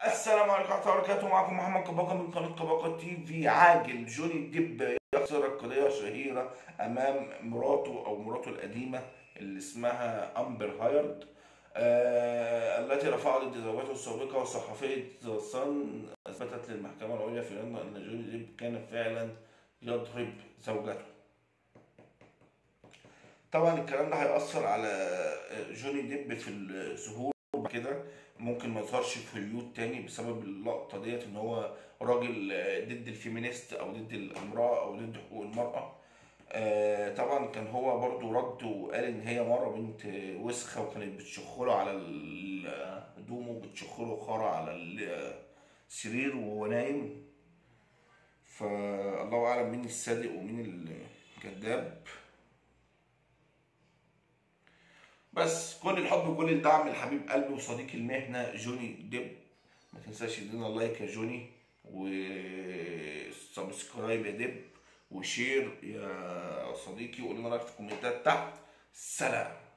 السلام عليكم ورحمة الله وبركاته معكم محمد كباقة من قناة كباقة تي في عاجل جوني ديب يخسر قضية شهيرة أمام مراته أو مراته القديمة اللي اسمها أمبر هايرد آه التي رفعت ضد زوجته السابقة وصحفية ذا صن أثبتت للمحكمة العليا في لندن أن جوني ديب كان فعلا يضرب زوجته طبعا الكلام ده هيأثر على جوني ديب في الظهور بعد كده ممكن ما يظهرش في هوليود تاني بسبب اللقطة ديت ان هو راجل ضد الفيمينيست او ضد المرأة او ضد حقوق المرأة آه، طبعا كان هو برضو رد وقال ان هي مرة بنت وسخة وكانت بتشخله على ال- هدومه وبتشخله خارة على السرير وهو نايم فالله اعلم مين الصادق ومين الكذاب بس كل الحب وكل الدعم لحبيب قلبي وصديقي المهنه جوني ديب ما تنساش تدينا لايك يا جوني وسبسكرايب يا ديب وشير يا صديقي وقول لنا رايك في الكومنتات تحت سلام